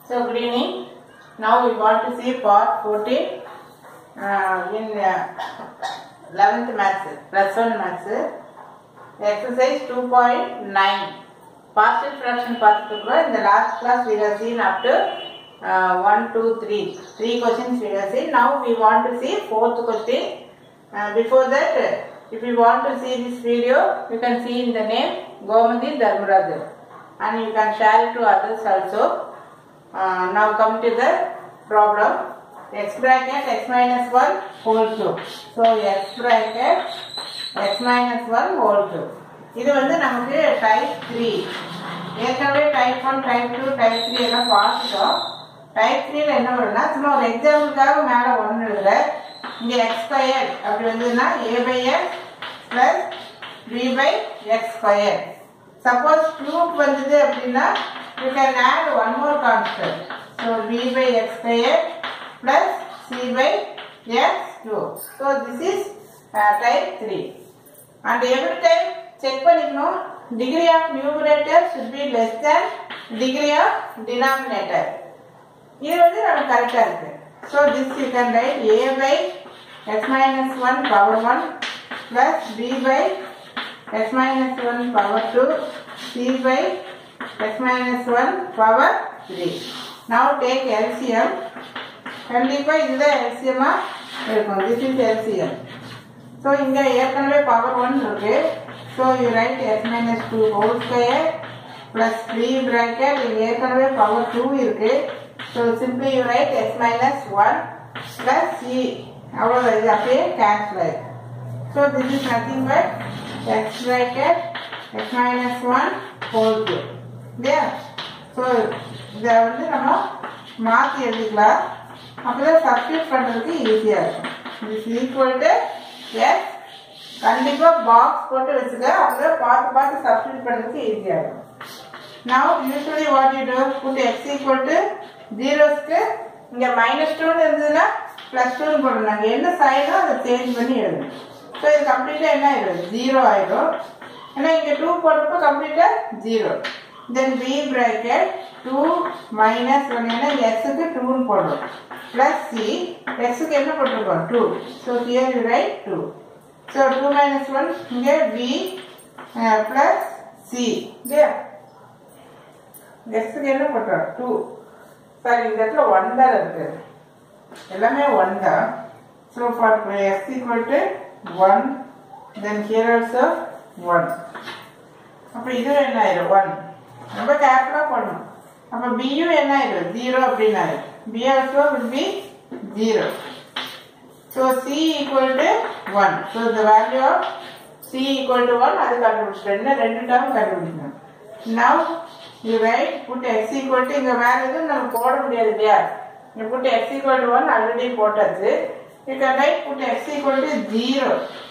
So good evening. Now we want to see part 14 uh, in uh, 11th maths, plus 1 maths. Exercise 2.9. Partial fraction பார்த்துட்டு இருக்கிறோம். In the last class we have seen up to uh, 1, 2, 3. Three questions we have seen. Now we want to see fourth question. Uh, before that, if you want to see this video, you can see in the name Gomandi Dharmaraj. And you can share it to others also. Uh, now come to the problem. x bracket x minus 1 whole cube. So x bracket x minus 1 whole cube. இது வந்து நமக்கு type three ஏற்கனவே type one type two type three எல்லாம் பார்த்துட்டோம் type த்ரீல என்ன வரும்னா சும்மா ஒரு எக்ஸாம்பிளுக்காக மேலே ஒன்று எழுதுற இங்கே எக்ஸ் ஸ்கொயர் அப்படி வந்ததுன்னா A by X plus B by X square suppose cube வந்தது அப்படின்னா you can add one more constant so B by X square plus C by X cube so this is type three and every time check பண்ணிக்கணும் degree of numerator should be less than degree of denominator இது வந்து நமக்கு கரெக்டாக இருக்கு so this you can write A by X minus one power one plus B by X minus one power two C by X minus one power three now take LCM கண்டிப்பாக இதுதான் எல்சிஎம்மாக இருக்கும் this is LCM so இங்கே ஏற்கனவே power one இருக்கு so you write x minus two whole square plus three bracket இங்கே ஏற்கனவே power two இருக்கு so simply you write x minus one plus c அவ்வளோ இது அப்படியே கேன்சல் ஆயிருக்கு so this is nothing but x bracket x minus one whole two இல்லையா so இதை வந்து நம்ம மாற்றி எழுதிக்கலாம் அப்போதான் சப்ஸ்டியூட் பண்ணுறதுக்கு ஈஸியாக இருக்கும் இஸ் ஈக்குவல் டு எஸ் கண்டிப்பாக பாக்ஸ் போட்டு வச்சுக்க அப்புறம் பார்த்து பார்த்து சப்ஸ்டியூட் பண்ணுறதுக்கு ஈஸியாக இருக்கும் now usually what you do put x equal to ஜீரோஸ்க்கு இங்கே மைனஸ் டூன்னு இருந்ததுன்னா ப்ளஸ் டூன்னு போடணும் நாங்கள் என்ன சைனோ அதை சேஞ்ச் பண்ணி எழுதணும் ஸோ இது கம்ப்ளீட்டாக என்ன ஆயிடும் ஜீரோ ஆயிடும் ஏன்னா இங்கே டூ போடுறப்போ கம்ப்ளீட்டாக zero then b bracket two minus one ஏன்னா எக்ஸுக்கு டூன்னு போடுறோம் ப்ளஸ் சி எக்ஸுக்கு என்ன போட்டிருக்கோம் two so here you write two so two minus one இங்கே பி ப்ளஸ் சி இல்லையா எக்ஸுக்கு என்ன போட்டோம் டூ சாரி இந்த இடத்துல ஒன் தான் இருக்கு எல்லாமே ஒன் தான் so for x equal to one then here also one அப்போ இதுவும் என்ன ஆயிடும் ஒன் ரொம்ப கேர்ஃபுல்லாக பண்ணணும் அப்போ பியும் என்ன ஆயிடும் ஜீரோ அப்படின்னு ஆயிடும் b also will be zero so c equal to one so the value of c equal to one அது கண்டுபிடிச்சிட்டோம் இன்னும் ரெண்டு டேர்ம் கண்டுபிடிக்கணும் now you write put x equal to இங்கே வேற எதுவும் நம்ம போட முடியாது இல்லையா இங்கே put x equal to one already போட்டாச்சு you can write put x equal to zero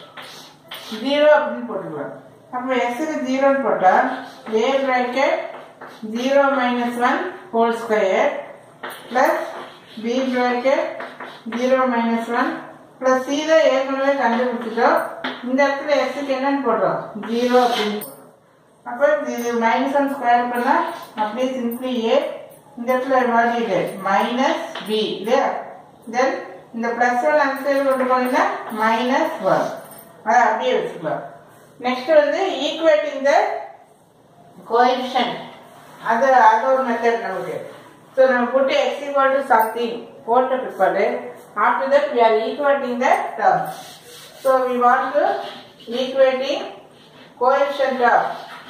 zero அப்படின்னு போட்டுக்கலாம் அப்போ எக்ஸுக்கு ஜீரோன்னு போட்டால் a bracket zero minus one whole square plus b bracket zero minus one plus c தான் ஏற்கனவே கண்டுபிடிச்சிட்டோம் இந்த இடத்துல எக்ஸுக்கு என்னன்னு போடுறோம் ஜீரோ அப்படின்னு போடுறோம் அப்போ இது மைனஸ் ஒன் ஸ்கொயர் பண்ணால் அப்படியே சிம்பிளி ஏ இந்த இடத்துல மாறிடு மைனஸ் பி இல்லையா தென் இந்த ப்ளஸ் ஒன் அந்த சைடு கொண்டு போனீங்கன்னா மைனஸ் ஒன் அதை அப்படியே வச்சுக்கலாம் நெக்ஸ்ட் வந்து ஈக்குவேட்டிங் த கோஎஃபிஷியன்ட் அது அது ஒரு மெத்தட் நமக்கு ஸோ நம்ம போட்டு எக்ஸ் ஈக்குவல் டு சம்திங் போட்ட பிற்பாடு after that we are equating the term so we want to equating coefficient of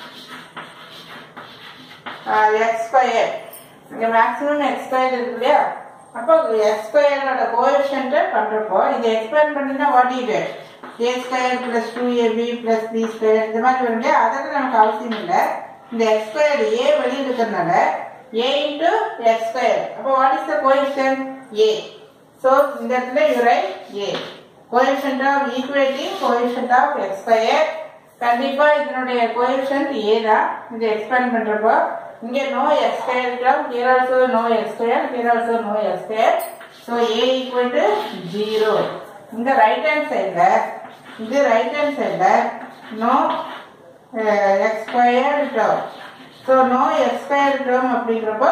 x square இங்கே மேக்ஸிமம் எக்ஸ் ஸ்கொயர் இருக்கு இல்லையா அப்போ எக்ஸ் ஸ்கொயரோட கோஎஃபிஷியன்ட்டை பண்ணுறப்போ இதை எக்ஸ்பேண்ட் பண்ணினா வாட் இது a square plus two ab plus b square இந்த மாதிரி வரும் இல்லையா அதெல்லாம் நமக்கு அவசியம் இல்லை இந்த எக்ஸ் ஸ்கொயர் ஏ வெளியில் இருக்கிறதுனால ஏ இன்ட்டு எக்ஸ் ஸ்கொயர் அப்போ what is the coefficient a so இந்த இடத்துல you write a coefficient of equating coefficient of x square கண்டிப்பா இதனுடைய கோஎஃபிஷியன்ட் ஏ தான் இதை எக்ஸ்பேண்ட் பண்றப்போ இங்க நோ எக்ஸ் ஸ்கொயர் இருக்கலாம் here also no x square here also no x square so a equal to zero இந்த right hand சைடில் இது ரைட் ஹேண்ட் சைடில் no x square term so no x square term அப்படிங்கிறப்போ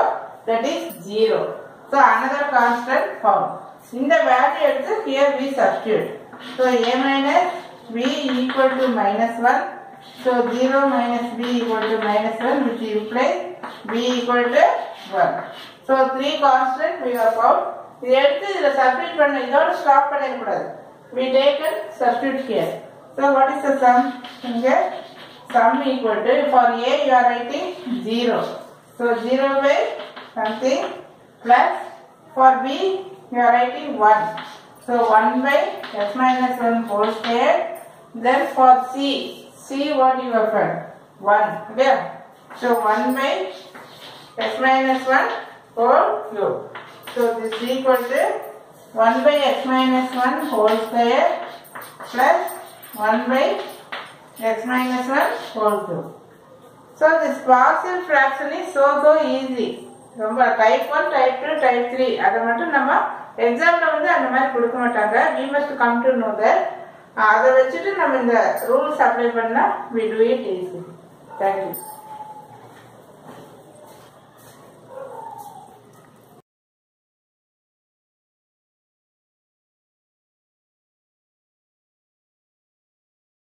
that is 0 so another constant found இந்த value எடுத்து here we substitute so a minus b equal to minus 1 so 0 minus b equal to minus 1 which implies b equal to 1 so three constant we have found இது எடுத்து இதுல substitute பண்ண இதோட stop பண்ணிடக்கூடாது we take a substitute here so what is the sum இங்க sum equal to for a you are writing 0 so 0 by something plus for b you are writing 1 so 1 by s minus 1 whole square then for c c what you have found 1 okay so 1 by s minus 1 whole cube so this is equal to 1 by x minus 1 whole square plus 1 by x minus 1 whole cube. So this partial fraction is so so easy. ரொம்ப type one type two type three அதை மட்டும் நம்ம எக்ஸாமில் வந்து அந்த மாதிரி கொடுக்க மாட்டாங்க we must come to know that அதை வச்சுட்டு நம்ம இந்த ரூல்ஸ் அப்ளை பண்ணால் we do it easy thank you